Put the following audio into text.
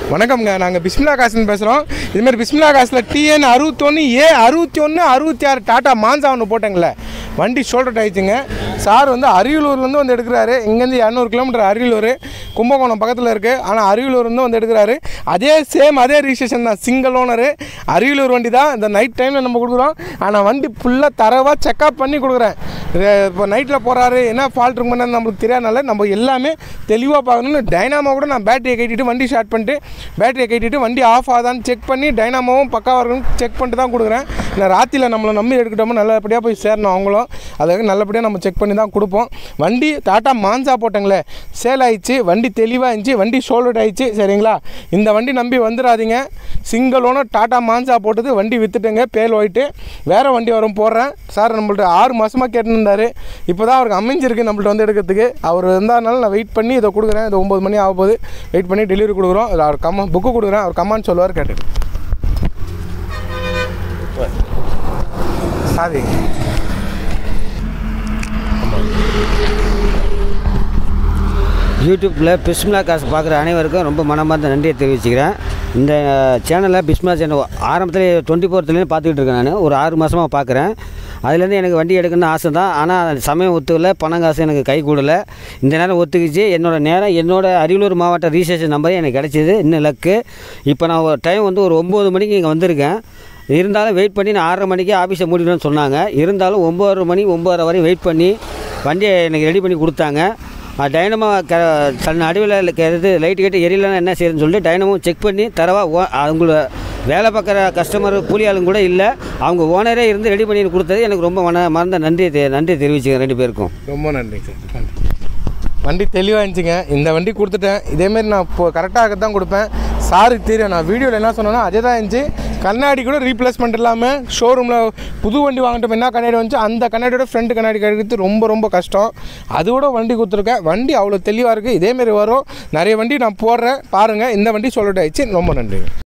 வணக்கம்ங்க நாங்கள் பிஸ்மிலா காசுன்னு பேசுகிறோம் இதுமாதிரி பிஸ்மிலா காசில் டிஎன் அறுபத்தொன்று ஏ அறுபத்தி ஒன்று அறுபத்தி ஆறு டாட்டா மான்சா ஒன்று போட்டேங்களே வண்டி ஷோல்டர் ஆயிடுச்சுங்க சார் வந்து அரியலூர்லேருந்து வந்து எடுக்கிறாரு இங்கேருந்து இரநூறு கிலோமீட்டர் அரியலூர் கும்பகோணம் பக்கத்தில் இருக்குது ஆனால் அரியலூர்லேருந்து வந்து எடுக்கிறாரு அதே சேம் அதே ரிஜிஸ்ட்ரேஷன் தான் சிங்கிள் ஓனரு அரியலூர் வண்டி தான் இந்த நைட் டைமில் நம்ம கொடுக்குறோம் ஆனால் வண்டி ஃபுல்லாக தரவாக செக்அப் பண்ணி கொடுக்குறேன் இது இப்போ நைட்டில் போகிறாரு என்ன ஃபால்ட் இருக்குன்னு நம்மளுக்கு தெரியாதனால நம்ம எல்லாமே தெளிவாக பார்க்கணும்னு டைனாமோ கூட நான் பேட்டரியை கட்டிட்டு வண்டி ஸ்டார்ட் பண்ணிட்டு பேட்டரியை கட்டிட்டு வண்டி ஆஃப் ஆகுதான்னு செக் பண்ணி டைனாமோவும் பக்காவாக இருக்குன்னு செக் பண்ணிட்டு தான் கொடுக்குறேன் நான் ராத்திரியில் நம்மளை நம்பி எடுக்கிட்டோமோ நல்லபடியாக போய் சேரணும் அவங்களும் அதுக்கு நல்லபடியாக நம்ம செக் பண்ணி தான் கொடுப்போம் வண்டி டாட்டா மான்சா போட்டங்களே சேல் ஆயிடுச்சு வண்டி தெளிவாக இருந்துச்சு வண்டி ஷோல்டர் ஆயிடுச்சு சரிங்களா இந்த வண்டி நம்பி வந்துடாதீங்க சிங்கிள் ஓனர் டாட்டா மான்சா போட்டது வண்டி விற்றுட்டுங்க பேல் ஒயிட்டு வேறு வண்டி வரும் போடுறேன் சார் நம்மள்ட்ட ஆறு மாதமாக கேட்டுருந்தாரு இப்போ தான் அவருக்கு அமைஞ்சிருக்கு நம்மள்ட்ட வந்து எடுக்கிறதுக்கு அவர் இருந்தாலும் நான் வெயிட் பண்ணி இதை கொடுக்குறேன் இது ஒம்பது மணி ஆக போகுது வெயிட் பண்ணி டெலிவரி கொடுக்குறோம் இது அவர் கம்ம புக்கு கொடுக்குறேன் அவர் கம்மான்னு சொல்லுவார் கேட்டுட்டு சாதி யூடியூப்பில் பிஸ்மிலா காசு பார்க்குற அனைவருக்கும் ரொம்ப மனமார்ந்த நன்றியை தெரிவிச்சுக்கிறேன் இந்த சேனலில் பிஸ்மிலா சேனல் ஆரம்பத்தில் டுவெண்ட்டி ஃபோர்த்துலேருந்து பார்த்துக்கிட்டு இருக்கேன் நான் ஒரு ஆறு மாதமாக பார்க்குறேன் அதுலேருந்து எனக்கு வண்டி எடுக்கணும்னு ஆசை தான் ஆனால் சமயம் ஒத்துக்கல பணம் காசு எனக்கு கை கூடல இந்த நேரம் ஒத்துக்கிச்சு என்னோடய நேரம் என்னோடய அரியலூர் மாவட்ட ரிஜிஸ்ட்ரேஷன் நம்பரே எனக்கு கிடச்சிது இன்னும் லக்கு இப்போ நான் ஒரு டைம் வந்து ஒரு ஒம்பது மணிக்கு இங்கே வந்திருக்கேன் இருந்தாலும் வெயிட் பண்ணி நான் ஆறரை மணிக்கே ஆஃபீஸை மூடிடுவேன்னு சொன்னாங்க இருந்தாலும் ஒம்பது மணி ஒம்பதரை வரையும் வெயிட் பண்ணி வண்டியை எனக்கு ரெடி பண்ணி கொடுத்தாங்க அது டைனமோ க தன் நடுவில் இது லைட்டு கேட்டு எரியலன்னா என்ன செய்யுதுன்னு சொல்லிட்டு டைனமோ செக் பண்ணி தரவா ஓ அவங்கள வேலை பார்க்குற கஸ்டமர் கூலி ஆளுங்க கூட இல்லை அவங்க ஓனரே இருந்து ரெடி பண்ணி கொடுத்தது எனக்கு ரொம்ப மன மறந்த நன்றி தெ- நன்றி தெரிவிச்சுக்கிறேன் ரெண்டு பேருக்கும் ரொம்ப நன்றி சார் நன்றி வண்டி தெளிவாக இருந்துச்சுங்க இந்த வண்டி கொடுத்துட்டேன் இதேமாரி நான் இப்போ கரெக்டாக தான் கொடுப்பேன் சாருக்கு தெரியும் நான் வீடியோவில் என்ன சொன்னேன்னா அதே தான் இருந்துச்சு கண்ணாடி கூட ரீப்ளேஸ்மெண்ட் இல்லாமல் ஷோரூமில் புது வண்டி வாங்கிட்டோம் என்ன கண்ணாடி வந்துச்சு அந்த கண்ணாடியோட ஃப்ரண்ட் கண்ணாடி கிடைக்கிறது ரொம்ப ரொம்ப கஷ்டம் அதோட வண்டி கொடுத்துருக்கேன் வண்டி அவ்வளோ தெளிவாக இருக்குது இதேமாரி வரும் நிறைய வண்டி நான் போடுறேன் பாருங்கள் இந்த வண்டி சொல்லிட்டு ஆயிடுச்சு ரொம்ப நன்றி